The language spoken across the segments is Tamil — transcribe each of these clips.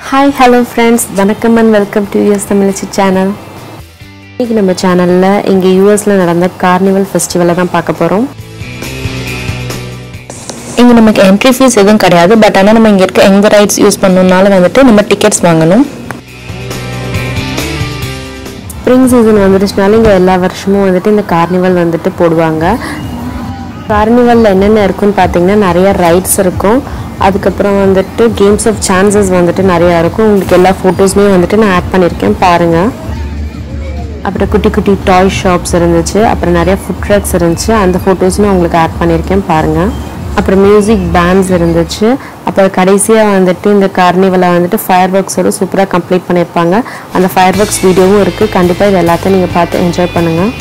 ஹாய் ஹலோ ஃப்ரெண்ட்ஸ் வணக்கம் and welcome to US Tamizhachi channel இன்றைக்கி நம்ம சேனலில் இங்கே யூஎஸில் நடந்த கார்னிவல் ஃபெஸ்டிவலை தான் பார்க்க போகிறோம் இங்கே நமக்கு என்ட்ரி ஃபீஸ் எதுவும் கிடையாது பட் ஆனால் நம்ம இங்கே இருக்க எந்த ரைட்ஸ் யூஸ் பண்ணணும்னாலும் வந்துட்டு நம்ம டிக்கெட்ஸ் வாங்கணும் ஸ்ப்ரிங் சீசன் வந்துடுச்சுனால இங்கே எல்லா வருஷமும் வந்துட்டு இந்த கார்னிவல் வந்துட்டு போடுவாங்க கார்னிவலில் என்னென்ன இருக்குன்னு பார்த்தீங்கன்னா நிறைய ரைட்ஸ் இருக்கும் அதுக்கப்புறம் வந்துட்டு கேம்ஸ் ஆஃப் சான்சஸ் வந்துட்டு நிறையா இருக்கும் உங்களுக்கு எல்லா ஃபோட்டோஸுமே வந்துட்டு நான் ஆட் பண்ணியிருக்கேன் பாருங்கள் அப்புறம் குட்டி குட்டி டாய் ஷாப்ஸ் இருந்துச்சு அப்புறம் நிறைய ஃபுட் ட்ரக்ஸ் இருந்துச்சு அந்த ஃபோட்டோஸுமே உங்களுக்கு ஆட் பண்ணியிருக்கேன் பாருங்கள் அப்புறம் மியூசிக் பேண்ட்ஸ் இருந்துச்சு அப்புறம் கடைசியாக வந்துட்டு இந்த கார்னிவலை வந்துட்டு ஃபயர் ஒர்க்ஸோட சூப்பராக கம்ப்ளீட் பண்ணியிருப்பாங்க அந்த ஃபயர் ஒர்க்ஸ் வீடியோவும் இருக்குது கண்டிப்பாக இது எல்லாத்தையும் நீங்கள் பார்த்து என்ஜாய் பண்ணுங்கள்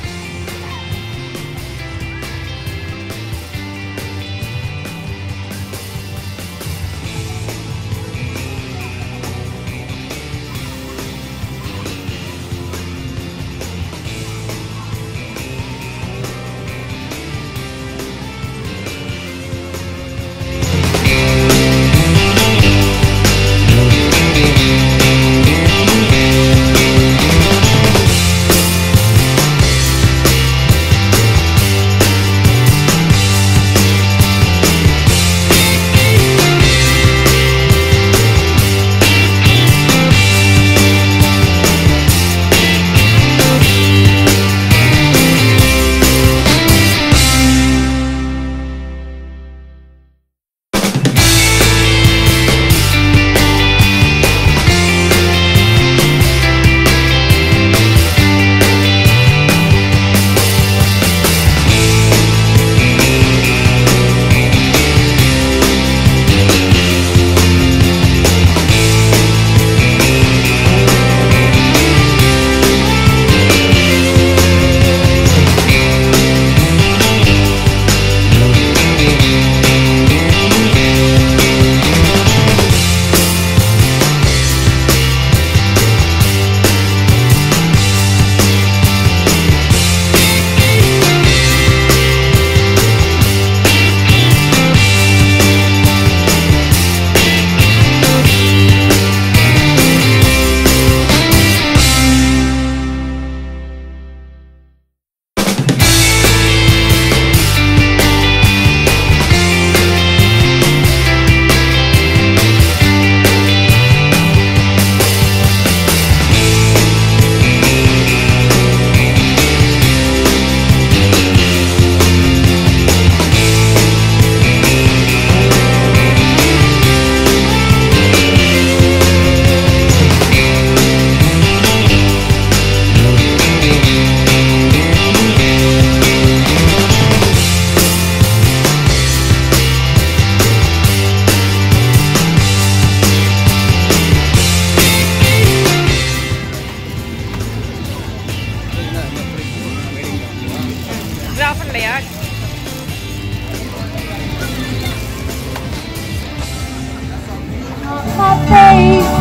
my face.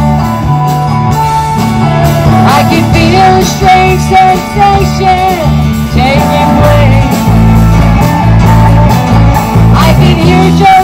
I can feel a strange sensation taking place. I can hear just